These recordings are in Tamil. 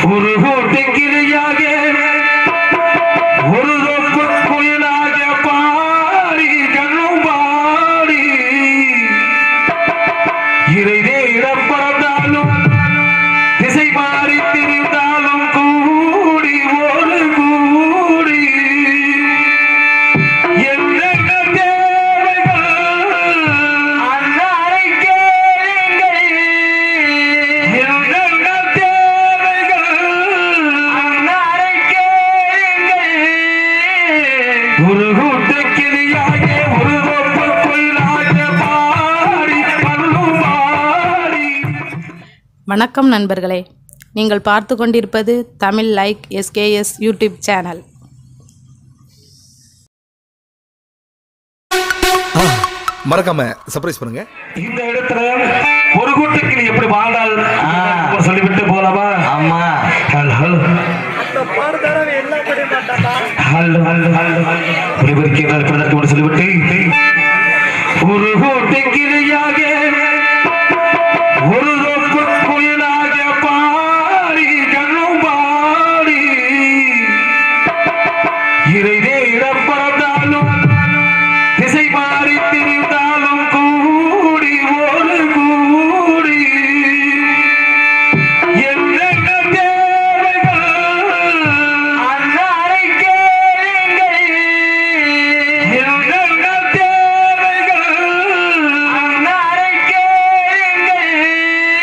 ஒரு கோட்டை கிளியாக ஒரு தொப்பு குயிலாக பாடி கண்ணும் பாடி இறை தேடப்படாலும் திசை மாறி திரிந்தாலும் கூடி ஒரு கூடி என்னென்ன தேவைகள் அன்னாரை கேளுங்கள் என்னென்ன தேவைகள் அன்னாரை கேளுங்கள் ஒரு கூட்டு கிளியாக ஒரு தொப்பு குயிலாக பாடி கண்ணும் பாடி வணக்கம் நண்பர்களே நீங்கள் பார்த்து கொண்டிருப்பது தமிழ் லைக் எஸ்கேஎஸ் யூடியூப் சேனல் மறக்காம சர்ப்ரைஸ் பண்ணுங்க இந்த இடத்துல ஒரு கூட்டுக்கிளி எப்படி வாழ்ந்தால் சொல்லிவிட்டு போலாமா ஆமா ஹல் ஹல் ஹல் ஹல் ஹல் ஒருவருக்கு பிறகு சொல்லிவிட்டு ஒரு கூட்டுக்கிளியாக ஒரு தொப்பு குயிலாக பாடி கண்ணும் பாடி இறை தேடப்படாலும் திசை மாறி திரிந்தாலும் கூடி ஒரு கூடி என்னென்ன தேவைகள் அன்னாரை கேளுங்கள் என்னென்ன தேவைகள் அன்னாரை கேளுங்கள்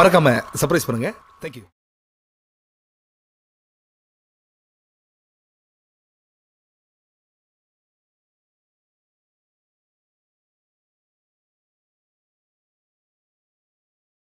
மறக்காம சர்ப்ரைஸ் பண்ணுங்க தேங்க்யூ